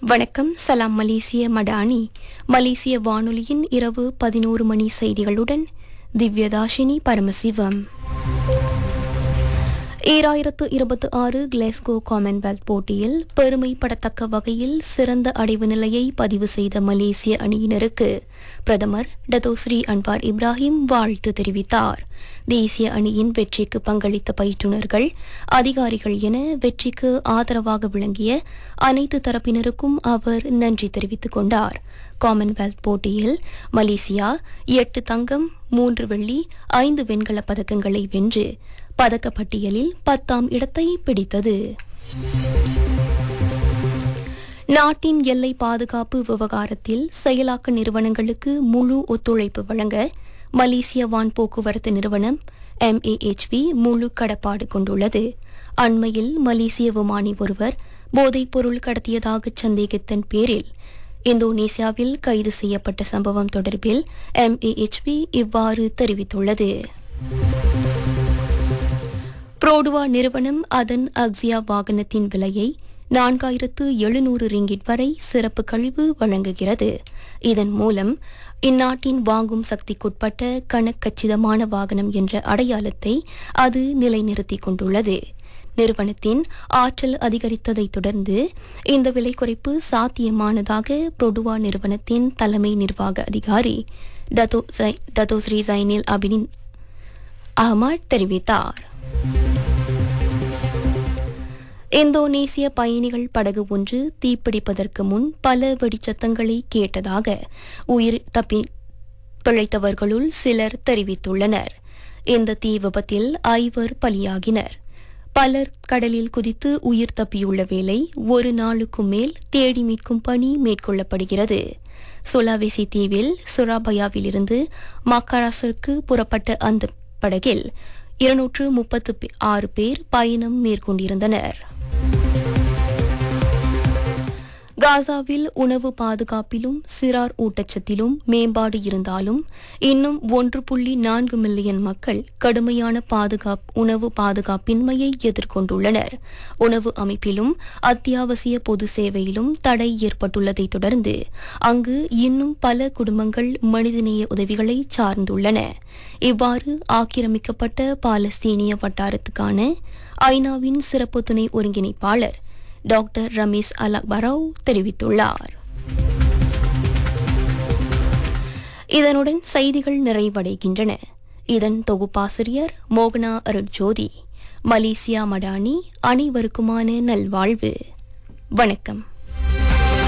வணக்கம் சலாம் மலேசிய மடானி மலேசிய வானொலியின் இரவு பதினோரு மணி செய்திகளுடன் திவ்யதாஷினி பரமசிவம் ஈராயிரத்து இருபத்தி ஆறு கிளாஸ்கோ காமன்வெல்த் போட்டியில் பெருமைப்படத்தக்க வகையில் சிறந்த அடைவு நிலையை பதிவு செய்த மலேசிய அணியினருக்கு பிரதமர் டத்தோஸ்ரீ அன்வார் இப்ராஹிம் வாழ்த்து தெரிவித்தார் தேசிய அணியின் வெற்றிக்கு பங்களித்த பயிற்றுனர்கள் அதிகாரிகள் என வெற்றிக்கு ஆதரவாக விளங்கிய அனைத்து தரப்பினருக்கும் அவர் நன்றி தெரிவித்துக் கொண்டார் காமன்வெல்த் போட்டியில் மலேசியா எட்டு தங்கம் மூன்று வெள்ளி ஐந்து வெண்கலப் பதக்கங்களை வென்று பதக்கப்பட்டியலில் பத்தாம் இடத்தை பிடித்தது நாட்டின் எல்லை பாதுகாப்பு விவகாரத்தில் செயலாக்க நிறுவனங்களுக்கு முழு ஒத்துழைப்பு வழங்க மலேசிய வான் போக்குவரத்து நிறுவனம் எம்ஏஹெச்பி முழு கடப்பாடு கொண்டுள்ளது அண்மையில் மலேசிய விமானி ஒருவர் போதைப் பொருள் கடத்தியதாக சந்தேகத்தின் பேரில் இந்தோனேசியாவில் கைது செய்யப்பட்ட சம்பவம் தொடர்பில் எம்ஏஹெச்பி இவ்வாறு தெரிவித்துள்ளது புரோடுவா நிறுவனம் அதன் அக்ஸியா வாகனத்தின் விலையை நான்காயிரத்து எழுநூறு ரிங்கிட் வரை சிறப்பு கழிவு வழங்குகிறது இதன் மூலம் இந்நாட்டின் வாங்கும் சக்திக்குட்பட்ட கணக்கச்சிதமான வாகனம் என்ற அடையாளத்தை அது நிலைநிறுத்திக் கொண்டுள்ளது நிறுவனத்தின் ஆற்றல் அதிகரித்ததைத் தொடர்ந்து இந்த விலை குறைப்பு சாத்தியமானதாக புரோடுவா நிறுவனத்தின் தலைமை நிர்வாக அதிகாரி டத்தோ ஜை- டத்தோஸ்ரீ ஜைனில் அபினின் அஹ்மத் தெரிவித்தார் இந்தோனேசிய பயணிகள் படகு ஒன்று தீப்பிடிப்பதற்கு முன் பல வெடிச்சத்தங்களை கேட்டதாக உயிர் தப்பி பிழைத்தவர்களுள் சிலர் தெரிவித்துள்ளனர் இந்த தீ விபத்தில் ஐவர் பலியாகினர் பலர் கடலில் குதித்து உயிர் தப்பியுள்ள வேளை ஒரு நாளுக்கு மேல் தேடி மீட்கும் பணி மேற்கொள்ளப்படுகிறது சுலாவேசி தீவில் சுராபயாவிலிருந்து மக்காராசிற்கு புறப்பட்ட அந்த படகில் இருநூற்று முப்பத்து ஆறு பேர் பயணம் மேற்கொண்டிருந்தனர் காசாவில் உணவு பாதுகாப்பிலும் சிறார் ஊட்டச்சத்திலும் மேம்பாடு இருந்தாலும் இன்னும் ஒன்று புள்ளி நான்கு மில்லியன் மக்கள் கடுமையான பாதுகாப் உணவு பாதுகாப்பின்மையை எதிர்கொண்டுள்ளனர் உணவு அமைப்பிலும் அத்தியாவசிய பொது சேவையிலும் தடை ஏற்பட்டுள்ளதைத் தொடர்ந்து அங்கு இன்னும் பல குடும்பங்கள் மனிதநேய உதவிகளை சார்ந்துள்ளன இவ்வாறு ஆக்கிரமிக்கப்பட்ட பாலஸ்தீனிய வட்டாரத்துக்கான ஐநாவின் சிறப்பு துணை ஒருங்கிணைப்பாளர் டாக்டர் ரமேஷ் அல் அக்பராவ் தெரிவித்துள்ளார் இதனுடன் செய்திகள் நிறைவடைகின்றன இதன் தொகுப்பாசிரியர் மோகனா அருட்ஜோதி மலேசியா மடானி அனைவருக்குமான நல்வாழ்வு வணக்கம்